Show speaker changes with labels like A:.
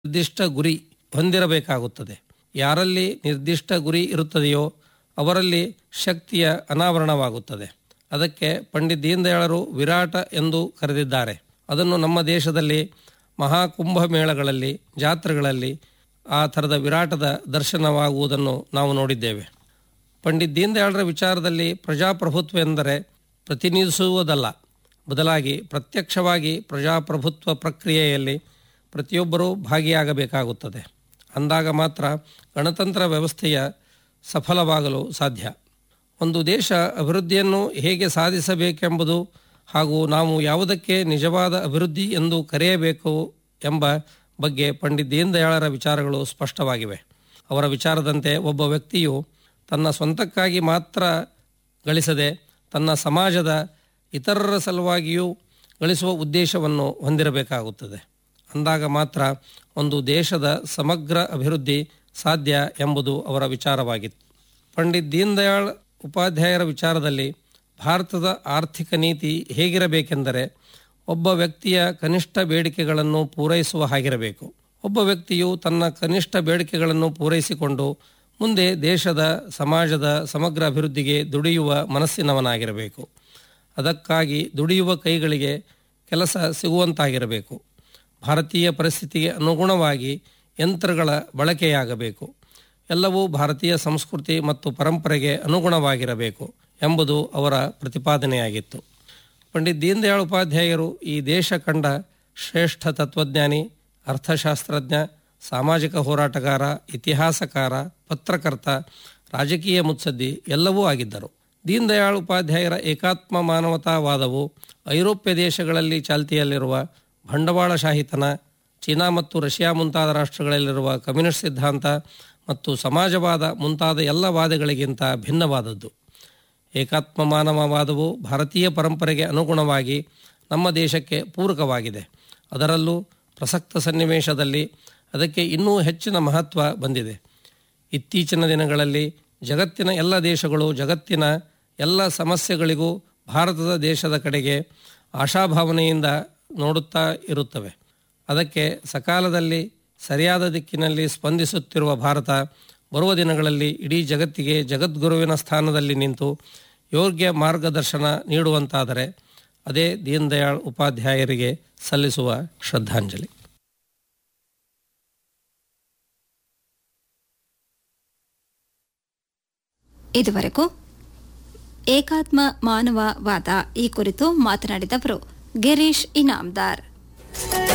A: ನಿರ್ದಿಷ್ಟ ಗುರಿ ಹೊಂದಿರಬೇಕಾಗುತ್ತದೆ ಯಾರಲ್ಲಿ ನಿರ್ದಿಷ್ಟ ಗುರಿ ಇರುತ್ತದೆಯೋ ಅವರಲ್ಲಿ ಶಕ್ತಿಯ ಅನಾವರಣವಾಗುತ್ತದೆ ಅದಕ್ಕೆ ಪಂಡಿತ್ ದೀನದಯಾಳರು ವಿರಾಟ ಎಂದು ಕರೆದಿದ್ದಾರೆ ಅದನ್ನು ನಮ್ಮ ದೇಶದಲ್ಲಿ ಮಹಾಕುಂಭ ಮೇಳಗಳಲ್ಲಿ ಜಾತ್ರೆಗಳಲ್ಲಿ ಆ ಥರದ ವಿರಾಟದ ದರ್ಶನವಾಗುವುದನ್ನು ನಾವು ನೋಡಿದ್ದೇವೆ ಪಂಡಿತ್ ದೀನದಯಾಳರ ವಿಚಾರದಲ್ಲಿ ಪ್ರಜಾಪ್ರಭುತ್ವ ಎಂದರೆ ಪ್ರತಿನಿಧಿಸುವುದಲ್ಲ ಬದಲಾಗಿ ಪ್ರತ್ಯಕ್ಷವಾಗಿ ಪ್ರಜಾಪ್ರಭುತ್ವ ಪ್ರಕ್ರಿಯೆಯಲ್ಲಿ ಪ್ರತಿಯೊಬ್ಬರೂ ಭಾಗಿಯಾಗಬೇಕಾಗುತ್ತದೆ ಅಂದಾಗ ಮಾತ್ರ ಗಣತಂತ್ರ ವ್ಯವಸ್ಥೆಯ ಸಫಲವಾಗಲು ಸಾಧ್ಯ ಒಂದು ದೇಶ ಅಭಿವೃದ್ಧಿಯನ್ನು ಹೇಗೆ ಸಾಧಿಸಬೇಕೆಂಬುದು ಹಾಗೂ ನಾವು ಯಾವುದಕ್ಕೆ ನಿಜವಾದ ಅಭಿವೃದ್ಧಿ ಎಂದು ಕರೆಯಬೇಕು ಎಂಬ ಬಗ್ಗೆ ಪಂಡಿತ್ ದೀನದಯಾಳರ ವಿಚಾರಗಳು ಸ್ಪಷ್ಟವಾಗಿವೆ ಅವರ ವಿಚಾರದಂತೆ ಒಬ್ಬ ವ್ಯಕ್ತಿಯು ತನ್ನ ಸ್ವಂತಕ್ಕಾಗಿ ಮಾತ್ರ ಗಳಿಸದೆ ತನ್ನ ಸಮಾಜದ ಇತರರ ಸಲುವಾಗಿಯೂ ಗಳಿಸುವ ಉದ್ದೇಶವನ್ನು ಹೊಂದಿರಬೇಕಾಗುತ್ತದೆ ಅಂದಾಗ ಮಾತ್ರ ಒಂದು ದೇಶದ ಸಮಗ್ರ ಅಭಿವೃದ್ಧಿ ಸಾಧ್ಯ ಎಂಬುದು ಅವರ ವಿಚಾರವಾಗಿತ್ತು ಪಂಡಿತ್ ದೀನದಯಾಳ್ ಉಪಾಧ್ಯಾಯರ ವಿಚಾರದಲ್ಲಿ ಭಾರತದ ಆರ್ಥಿಕ ನೀತಿ ಹೇಗಿರಬೇಕೆಂದರೆ ಒಬ್ಬ ವ್ಯಕ್ತಿಯ ಕನಿಷ್ಠ ಬೇಡಿಕೆಗಳನ್ನು ಪೂರೈಸುವ ಹಾಗಿರಬೇಕು ಒಬ್ಬ ವ್ಯಕ್ತಿಯು ತನ್ನ ಕನಿಷ್ಠ ಬೇಡಿಕೆಗಳನ್ನು ಪೂರೈಸಿಕೊಂಡು ಮುಂದೆ ದೇಶದ ಸಮಾಜದ ಸಮಗ್ರ ಅಭಿವೃದ್ಧಿಗೆ ದುಡಿಯುವ ಮನಸ್ಸಿನವನಾಗಿರಬೇಕು ಅದಕ್ಕಾಗಿ ದುಡಿಯುವ ಕೈಗಳಿಗೆ ಕೆಲಸ ಸಿಗುವಂತಾಗಿರಬೇಕು ಭಾರತೀಯ ಪರಿಸ್ಥಿತಿಗೆ ಅನುಗುಣವಾಗಿ ಯಂತ್ರಗಳ ಬಳಕೆಯಾಗಬೇಕು ಎಲ್ಲವೂ ಭಾರತೀಯ ಸಂಸ್ಕೃತಿ ಮತ್ತು ಪರಂಪರೆಗೆ ಅನುಗುಣವಾಗಿರಬೇಕು ಎಂಬುದು ಅವರ ಪ್ರತಿಪಾದನೆಯಾಗಿತ್ತು ಪಂಡಿತ್ ದೀನದಯಾಳ್ ಉಪಾಧ್ಯಾಯರು ಈ ದೇಶ ಕಂಡ ಶ್ರೇಷ್ಠ ತತ್ವಜ್ಞಾನಿ ಅರ್ಥಶಾಸ್ತ್ರಜ್ಞ ಸಾಮಾಜಿಕ ಹೋರಾಟಗಾರ ಇತಿಹಾಸಕಾರ ಪತ್ರಕರ್ತ ರಾಜಕೀಯ ಮುತ್ಸದ್ದಿ ಎಲ್ಲವೂ ಆಗಿದ್ದರು ದೀನದಯಾಳ್ ಉಪಾಧ್ಯಾಯರ ಏಕಾತ್ಮ ಮಾನವತಾವಾದವು ಐರೋಪ್ಯ ದೇಶಗಳಲ್ಲಿ ಚಾಲ್ತಿಯಲ್ಲಿರುವ ಬಂಡವಾಳಶಾಹಿತನ ಚೀನಾ ಮತ್ತು ರಷ್ಯಾ ಮುಂತಾದ ರಾಷ್ಟ್ರಗಳಲ್ಲಿರುವ ಕಮ್ಯುನಿಸ್ಟ್ ಸಿದ್ಧಾಂತ ಮತ್ತು ಸಮಾಜವಾದ ಮುಂತಾದ ಎಲ್ಲ ವಾದಗಳಿಗಿಂತ ಭಿನ್ನವಾದದ್ದು ಏಕಾತ್ಮ ಮಾನವವಾದವು ಭಾರತೀಯ ಪರಂಪರೆಗೆ ಅನುಗುಣವಾಗಿ ನಮ್ಮ ದೇಶಕ್ಕೆ ಪೂರಕವಾಗಿದೆ ಅದರಲ್ಲೂ ಪ್ರಸಕ್ತ ಸನ್ನಿವೇಶದಲ್ಲಿ ಅದಕ್ಕೆ ಇನ್ನೂ ಹೆಚ್ಚಿನ ಮಹತ್ವ ಬಂದಿದೆ ಇತ್ತೀಚಿನ ದಿನಗಳಲ್ಲಿ ಜಗತ್ತಿನ ಎಲ್ಲ ದೇಶಗಳು ಜಗತ್ತಿನ ಎಲ್ಲ ಸಮಸ್ಯೆಗಳಿಗೂ ಭಾರತದ ದೇಶದ ಕಡೆಗೆ ಆಶಾಭಾವನೆಯಿಂದ ನೋಡುತ್ತಾ ಇರುತ್ತವೆ ಅದಕ್ಕೆ ಸಕಾಲದಲ್ಲಿ ಸರಿಯಾದ ದಿಕ್ಕಿನಲ್ಲಿ ಸ್ಪಂದಿಸುತ್ತಿರುವ ಭಾರತ ಬರುವ ದಿನಗಳಲ್ಲಿ ಇಡೀ ಜಗತ್ತಿಗೆ ಜಗದ್ಗುರುವಿನ ಸ್ಥಾನದಲ್ಲಿ ನಿಂತು ಯೋಗ್ಯ ಮಾರ್ಗದರ್ಶನ ನೀಡುವಂತಾದರೆ ಅದೇ ದೀನದಯಾಳ್ ಉಪಾಧ್ಯಾಯರಿಗೆ ಸಲ್ಲಿಸುವ ಶ್ರದ್ಧಾಂಜಲಿ
B: ಇದುವರೆಗೂ ಏಕಾತ್ಮ ಮಾನವವಾದ ಈ ಕುರಿತು ಮಾತನಾಡಿದವರು ಗಿರೀಶ್ ಇನಾಮ್ದಾರ್